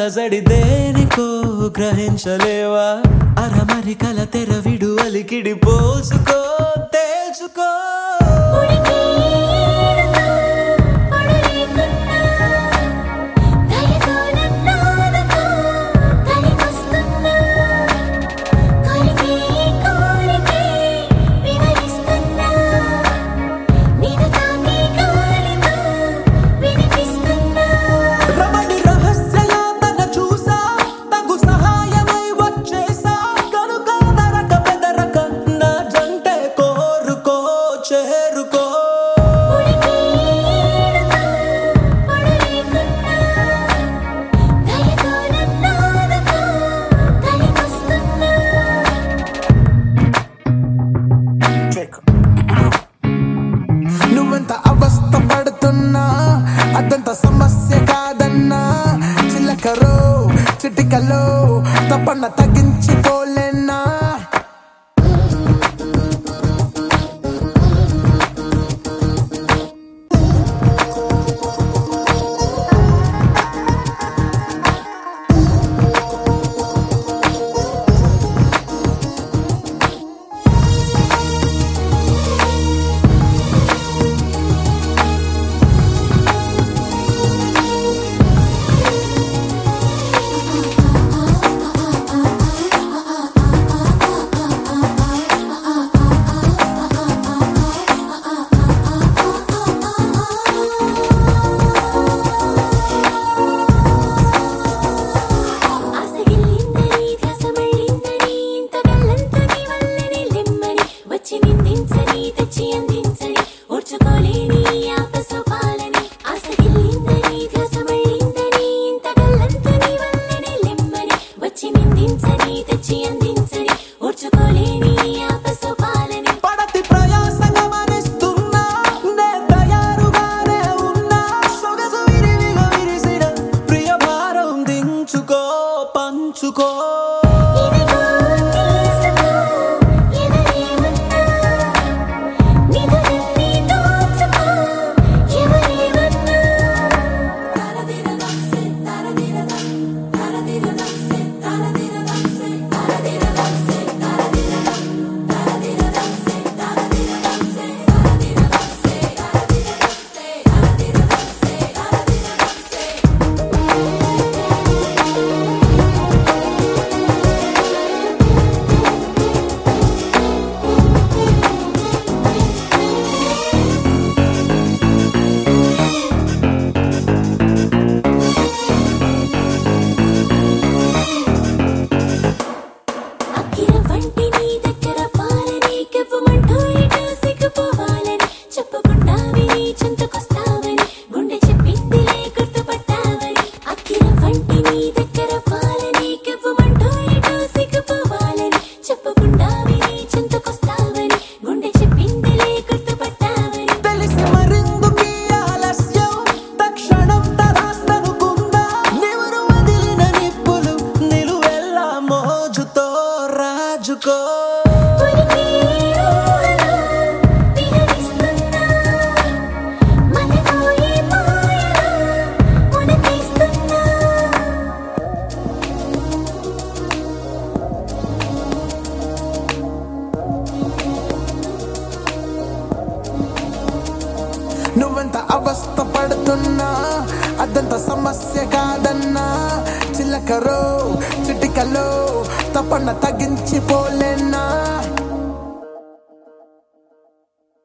అలజడి దేనికో గ్రహించలేవా అరమరికల తెరవిడు అలికిడి పోల్చుకో తేల్చుకో ఉడికి ఏడుతా పడలేకున్నా దయతో నన్నాదుకో కలిపొస్తున్నా కొలికే కోరికే వివరిస్తున్నా నిన్ను తాకే గాలితో వినిపిస్తున్నా రమణి రహస్యయాతన చూసా తగు సహాయమై వచ్చేసా కనుక నరక బెదరక నా జంటే కోరుకో చేరుకో ఉడికి ఏడుతా పడలేకున్నా దయతో నన్నాదుకో కలిపొస్తున్నా నువ్వెంత అవస్థ పడుతున్నా అదంత సమస్య కాదన్నా చిలకరో చిటికలో తప్పన్న తగ్గించుకోలేనా ఆసగిల్లిందని ధ్యాసమళ్ళిందని ఇంత గల్లంతా నీ వల్లనే లెమ్మని వచ్చి నిందించని తెచ్చి అందించని ఓర్చుకోలేని ఆపసోపాలని ఆసగిల్లిందని ధ్యాసమళ్ళిందని ఇంత గల్లంతా నీ వల్లనే లెమ్మని వచ్చి నిందించని తెచ్చి అందించని ఓర్చుకోలేని ఆపసోపాలని పడతి ప్రయాస గమనిస్తున్నా నే తయారుగానే ఉన్నా సొగసు విరివిగా విరిసిన ప్రియ భారం దించుకో పంచుకో ఇదిగో తీసుకో ఎదరేమన్నా నిధులన్నీ దోచుకో ఎవరేమన్నా తరదిరదం సే తరదిరదం తరదిరదం సే తరదిరదం సే తరదిరదం సే తరదిరదం తరదిరదం సే తరదిరదం సే తరదిరదం సే తరదిరదం సే తరదిరదం సే అక్కిర వంటి నీ దగ్గర పాలని కెవ్వమంటూ ఇటు సిగ్గుపోవాలని చెప్పకుండా విని చింతకొస్తావని గుండె చెప్పిందిలే గుర్తుపట్టావని అక్కిర వంటి నీ దగ్గర పాలని కెవ్వమంటూ ఇటు సిగ్గుపోవాలని చెప్పకుండా విని చింతకొస్తావని గుండె చెప్పిందిలే గుర్తుపట్టావని తెలిసి మరిందుకీ ఆలస్యం తక్షణం తరాస్తనుకుందా నివురు వదిలిన నిప్పులు నిలువెల్లా మోజుతో రాజుకో ఉనికి ఊహలో విహరిస్తున్నా మనపోయే మాయలో మునకేస్తున్నా నువ్వెంత అవస్థ పడుతున్నా అదంత సమస్య కాదన్నా చిలకరో చిటికలో తప్పన్న తగ్గించిపోలేనా